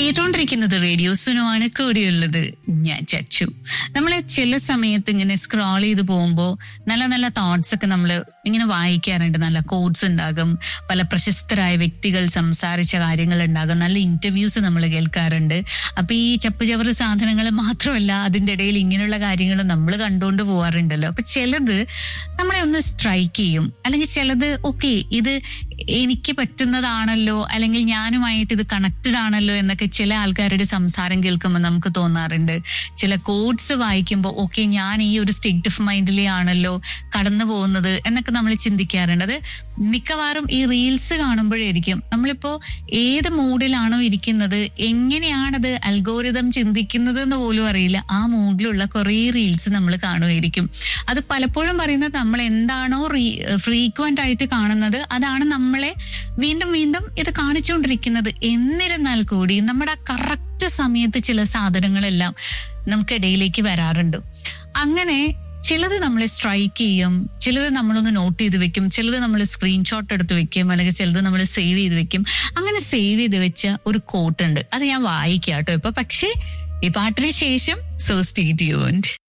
കേട്ടോണ്ടിരിക്കുന്നത് radio സുനമാണ് കൂടിയുള്ളത് ഞാൻ ചച്ചു നമ്മൾ ചില സമയത്ത് ഇങ്ങനെ സ്ക്രോൾ ചെയ്ത് പോകുമ്പോൾ നല്ല നല്ല തോട്ട്സ് ഒക്കെ നമ്മൾ ഇങ്ങനെ വായിക്കാറുണ്ട് നല്ല കോഡ്സ് ഉണ്ടാകും പല പ്രശസ്തരായ വ്യക്തികൾ സംസാരിച്ച കാര്യങ്ങൾ ഉണ്ടാകും നല്ല ഇന്റർവ്യൂസ് നമ്മൾ കേൾക്കാറുണ്ട് അപ്പൊ ഈ ചപ്പ് ചവറ് സാധനങ്ങൾ മാത്രമല്ല അതിന്റെ ഇടയിൽ ഇങ്ങനെയുള്ള കാര്യങ്ങൾ നമ്മൾ കണ്ടുകൊണ്ട് പോവാറുണ്ടല്ലോ അപ്പൊ ചിലത് നമ്മളെ ഒന്ന് സ്ട്രൈക്ക് ചെയ്യും അല്ലെങ്കിൽ ചിലത് ഓക്കെ ഇത് എനിക്ക് പറ്റുന്നതാണല്ലോ അല്ലെങ്കിൽ ഞാനുമായിട്ട് ഇത് കണക്റ്റഡ് ആണല്ലോ എന്നൊക്കെ ചില ആൾക്കാരുടെ സംസാരം കേൾക്കുമ്പോൾ നമുക്ക് തോന്നാറുണ്ട് ചില കോഡ്സ് വായിക്കുമ്പോൾ ഓക്കെ ഞാൻ ഈ ഒരു സ്റ്റേറ്റ് ഓഫ് മൈൻഡിലേ ആണല്ലോ കടന്നു പോകുന്നത് എന്നൊക്കെ നമ്മൾ ചിന്തിക്കാറുണ്ട് അത് മിക്കവാറും ഈ റീൽസ് കാണുമ്പോഴായിരിക്കും നമ്മളിപ്പോ ഏത് മൂഡിലാണോ ഇരിക്കുന്നത് എങ്ങനെയാണത് അൽഗോരിതം ചിന്തിക്കുന്നത് എന്ന് പോലും അറിയില്ല ആ മൂഡിലുള്ള കുറേ റീൽസ് നമ്മൾ കാണുമായിരിക്കും അത് പലപ്പോഴും പറയുന്നത് നമ്മൾ എന്താണോ ഫ്രീക്വന്റ് ആയിട്ട് കാണുന്നത് അതാണ് നമ്മളെ വീണ്ടും വീണ്ടും ഇത് കാണിച്ചുകൊണ്ടിരിക്കുന്നത് എന്നിരുന്നാൽ കൂടി നമ്മുടെ ആ കറക്റ്റ് സമയത്ത് ചില സാധനങ്ങളെല്ലാം നമുക്കിടയിലേക്ക് വരാറുണ്ട് അങ്ങനെ ചിലത് നമ്മളെ സ്ട്രൈക്ക് ചെയ്യും ചിലത് നമ്മളൊന്ന് നോട്ട് ചെയ്ത് വെക്കും ചിലത് നമ്മൾ സ്ക്രീൻഷോട്ട് എടുത്ത് വെക്കും അല്ലെങ്കിൽ ചിലത് നമ്മൾ സേവ് ചെയ്ത് വെക്കും അങ്ങനെ സേവ് ചെയ്ത് വെച്ച ഒരു കോട്ട് ഉണ്ട് അത് ഞാൻ വായിക്കാം കേട്ടോ ഇപ്പൊ പക്ഷേ ഈ പാട്ടിന് ശേഷം സോ സ്റ്റേ ട്യൂൺഡ്